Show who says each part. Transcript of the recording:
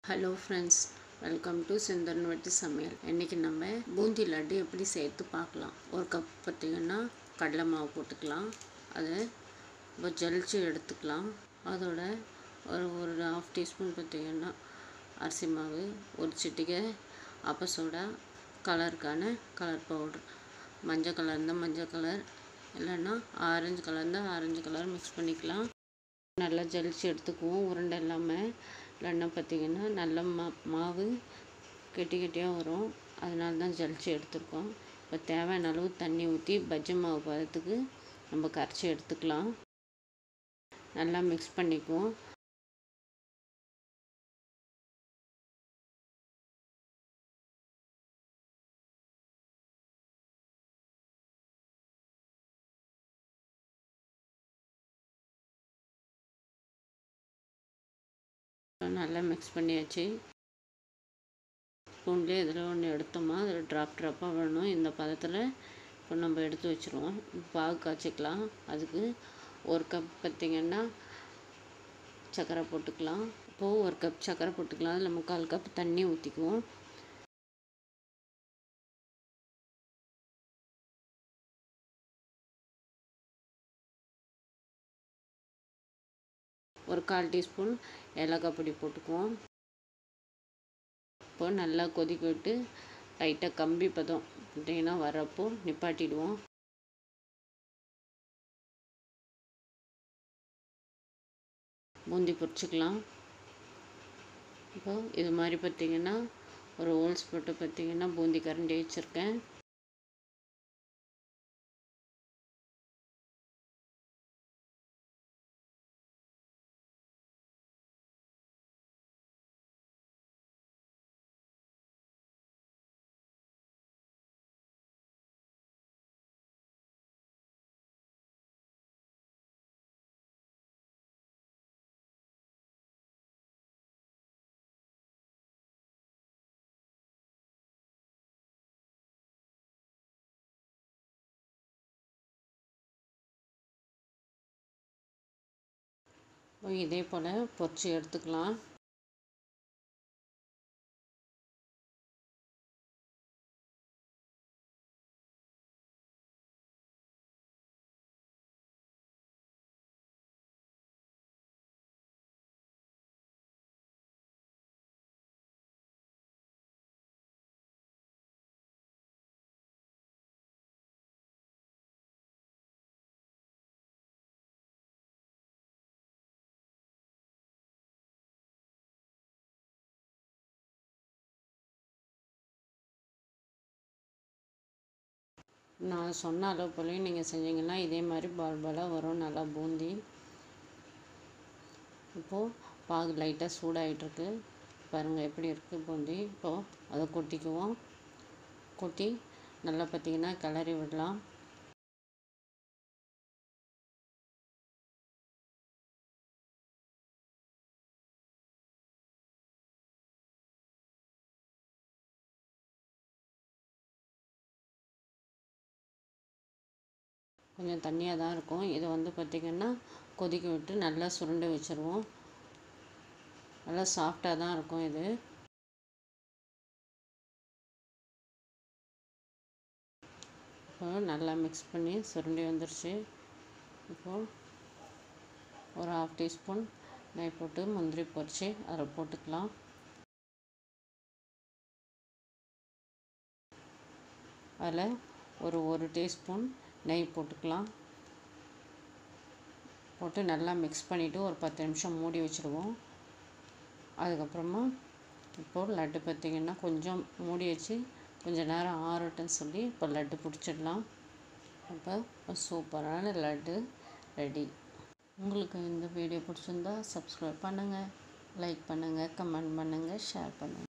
Speaker 1: hello friends welcome to செந்தன் வெட்டி சமையல் இன்றைக்கி நம்ம பூந்தி லட்டு எப்படி சேர்த்து பார்க்கலாம் ஒரு கப் பார்த்திங்கன்னா கடலை மாவு போட்டுக்கலாம் அதை இப்போ ஜலிச்சு எடுத்துக்கலாம் அதோட ஒரு ஒரு ஹாஃப் டீஸ்பூன் பார்த்திங்கன்னா அரிசி மாவு ஒரு சிட்டிகை அப்ப சோடா கலருக்கான கலர் பவுட்ரு மஞ்சள் கலர் இருந்தால் மஞ்சள் கலர் இல்லைன்னா ஆரஞ்சு கலர் இருந்தால் ஆரஞ்சு கலர் மிக்ஸ் பண்ணிக்கலாம் நல்லா ஜலிச்சு எடுத்துக்குவோம் உருண்டை இல்லாமல் இல்லைன்னா பார்த்திங்கன்னா நல்ல மா மாவு கெட்டி கெட்டியாக வரும் அதனால தான் ஜலிச்சு எடுத்துருக்கோம் இப்போ தேவையான அளவு தண்ணி ஊற்றி பஜ்ஜி மாவு பதத்துக்கு நம்ம கரைச்சி எடுத்துக்கலாம் நல்லா மிக்ஸ் பண்ணிக்குவோம் நல்லா மிக்ஸ் பண்ணியாச்சு ஸ்பூன்லேயே இதில் ஒன்று எடுத்தோமா அதில் ட்ராப் ட்ராப்பாக வேணும் இந்த பதத்தில் இப்போ நம்ம எடுத்து வச்சுருவோம் பாகு காய்ச்சிக்கலாம் அதுக்கு ஒரு கப் பார்த்திங்கன்னா சர்க்கரை போட்டுக்கலாம் இப்போது ஒரு கப் சர்க்கரை போட்டுக்கலாம் அதில் முக்கால் கப் தண்ணி ஊற்றிக்குவோம் ஒரு கால் டீஸ்பூன் ஏலக்காய் பொடி போட்டுக்குவோம் இப்போ நல்லா கொதிக்க விட்டு லைட்டாக கம்பி பதம் பார்த்தீங்கன்னா வரப்போ நிப்பாட்டிடுவோம் பூந்தி பொரிச்சிக்கலாம் இப்போ இது மாதிரி பார்த்திங்கன்னா ஒரு ஹோல்ஸ் போட்டு பார்த்திங்கன்னா பூந்தி கரண்டி வச்சுருக்கேன் இதே போல் பொரிச்சு எடுத்துக்கலாம் நான் சொன்ன அளவு போலையும் நீங்கள் செஞ்சீங்கன்னா இதே மாதிரி பால் பாலாக வரும் நல்லா பூந்தி இப்போது பாகு லைட்டாக சூடாகிட்டுருக்கு பாருங்கள் எப்படி இருக்குது பூந்தி இப்போது அதை கொட்டிக்குவோம் கொட்டி நல்லா பார்த்திங்கன்னா கிளறி விடலாம் கொஞ்சம் தண்ணியாக தான் இருக்கும் இது வந்து பார்த்திங்கன்னா கொதிக்க விட்டு நல்லா சுருண்டு வச்சுருவோம் நல்லா சாஃப்டாக தான் இருக்கும் இது இப்போ நல்லா மிக்ஸ் பண்ணி சுருண்டி வந்துருச்சு இப்போது ஒரு ஹாஃப் டீஸ்பூன் நெய் போட்டு முந்திரி பொரித்து அதில் போட்டுக்கலாம் அதில் ஒரு ஒரு டீஸ்பூன் நெய் போட்டுக்கலாம் போட்டு நல்லா மிக்ஸ் பண்ணிவிட்டு ஒரு பத்து நிமிஷம் மூடி வச்சுருவோம் அதுக்கப்புறமா இப்போது லட்டு பார்த்திங்கன்னா கொஞ்சம் மூடி வச்சு கொஞ்சம் நேரம் ஆறட்டுன்னு சொல்லி இப்போ லட்டு பிடிச்சிடலாம் அப்போ சூப்பரான லட்டு ரெடி உங்களுக்கு இந்த வீடியோ பிடிச்சிருந்தா சப்ஸ்கிரைப் பண்ணுங்கள் லைக் பண்ணுங்கள் கமெண்ட் பண்ணுங்கள் ஷேர் பண்ணுங்கள்